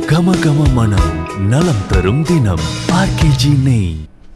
கம கம மனம் நலம் தரும் தினம் ஆர்கேஜி நெய்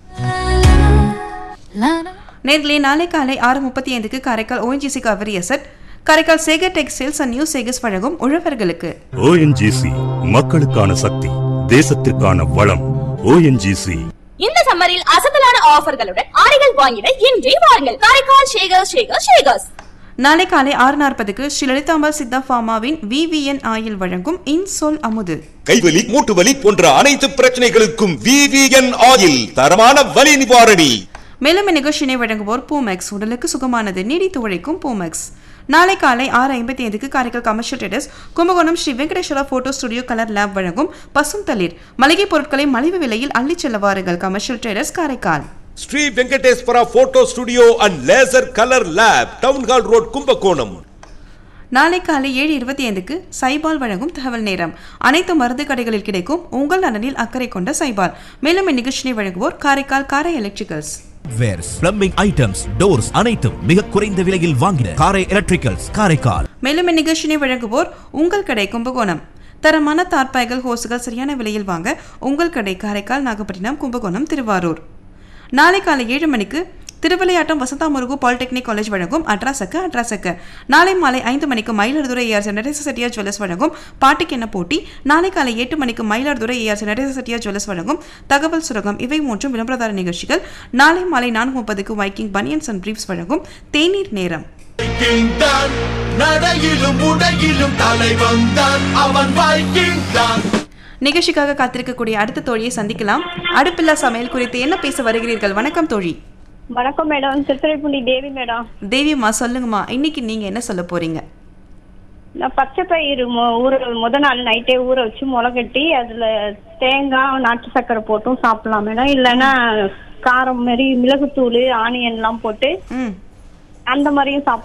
நேர்களே நாளை காலை ஆறு முப்பத்தி ஐந்துக்கு Karaikal ONGC Cauvery asset Karaikal Sekar textiles and new Sekars வழங்கும் உழவர்களுக்கு ஓஎன்ஜிசி மக்களுக்கான சக்தி தேசத்திற்கான வளம் ஓஎன்ஜிசி இந்த சம்மரில் அசத்தலான ஆஃபர்களுடன் ஆடைகள் வாங்கிட இன்றே வாருங்கள் காரைக்கால் ஷேகர் ஷேகர் ஷேகர்ஸ் நாளை காலை ஆறு நாற்பதுக்கு ஸ்ரீ லலிதாம்பாள் சித்தா ஃபார்மாவின் விவிஎன் ஆயில் வழங்கும் இன்சொல் அமுது கைவலி மூட்டு வலி போன்ற அனைத்து பிரச்சனைகளுக்கும் விவிஎன் ஆயில் தரமான வலி நிவாரணி மேலும் இந்நிகழ்ச்சியினை வழங்குவோர் பூமெக்ஸ் உடலுக்கு சுகமானது நீடித்து உழைக்கும் பூமெக்ஸ் நாளை காலை ஆறு ஐம்பத்தி ஐந்துக்கு Karaikal commercial traders Kumbakonam Sri Venkateswara photo studio colour lab வழங்கும் பசும் தளிர் மளிகை பொருட்களை மலிவு விலையில் அள்ளிச் செல்ல வாருங்கள் commercial traders Karaikal Sri Venkateswara photo studio and laser colour lab town hall road Kumbakonam நாளை காலை ஏழு இருபத்தி ஐந்துக்கு சைபால் வழங்கும் தகவல் நேரம் அனைத்து மருந்து கடைகளில் கிடைக்கும் உங்கள் நலனில் அக்கறை கொண்ட சைபால் மேலும் இந்நிகழ்ச்சியை வழங்குவோர் Karaikal Karai electricals wares plumbing items doors அனைத்தும் மிக குறைந்த விலையில் வாங்கின காரை எலக்ட்ரிக்கல்ஸ் காரைக்கால் மேலும் இந்நிகழ்ச்சியை வழங்குவோர் உங்கள் கடை கும்பகோணம் தரமான தார்பாய்கள் ஹோசுகள் சரியான விலையில் வாங்க உங்கள் கடை காரைக்கால் நாகப்பட்டினம் கும்பகோணம் திருவாரூர் நாளை காலை ஏழு மணிக்கு திருவிளையாட்டம் வசந்தா முருகு பாலிடெக்னிக் காலேஜ் வழங்கும் அட்ராசக்க அட்ராசக்க நாளை மாலை ஐந்து மணிக்கு மயிலாடுதுறை ஏஆர் நடேச செட்டியார் ஜுவல்லர்ஸ் வழங்கும் பாட்டுக்கு என்ன போட்டி நாளை காலை எட்டு மணிக்கு மயிலாடுதுறை ஏஆர் நடேச செட்டியார் ஜுவல்லர்ஸ் வழங்கும் தகவல் சுரகம் இவை மூன்றும் விளம்பரதார நிகழ்ச்சிகள் நாளை மாலை நான்கு முப்பதுக்கு வைக்கிங் பனியன்ஸ் அண்ட் பிரீப்ஸ் வழங்கும் தேநீர் நேரம் வைக்கிங் தான் நடையிலும் உடையிலும் தலைவன் தான் அவன் வைக்கிங் தான் நிகழ்ச்சிக்காக காத்திருக்கக்கூடிய அடுத்த தோழியை சந்திக்கலாம் அடுப்பில்லா சமையல் குறித்து என்ன பேச வருகிறீர்கள் வணக்கம் தோழி வணக்கம் மேடம் திருத்துறைப்பூண்டி தேவி மேடம் தேவியம்மா சொல்லுங்கம்மா இன்னைக்கு நீங்க என்ன சொல்ல போறீங்க நான் பச்சை பயிறு மு- ஊற முத நாள் நைட்டே ஊற வச்சு முளைகட்டி அதுல தேங்காய் நாட்டு சர்க்கரை போட்டும் சாப்பிடலாம் மேடம் இல்லைன்னா காரம் மாதிரி மிளகுத்தூள் ஆனியன்லாம் போட்டு ம் அந்த மாதிரியும் சாப்பிடலாம்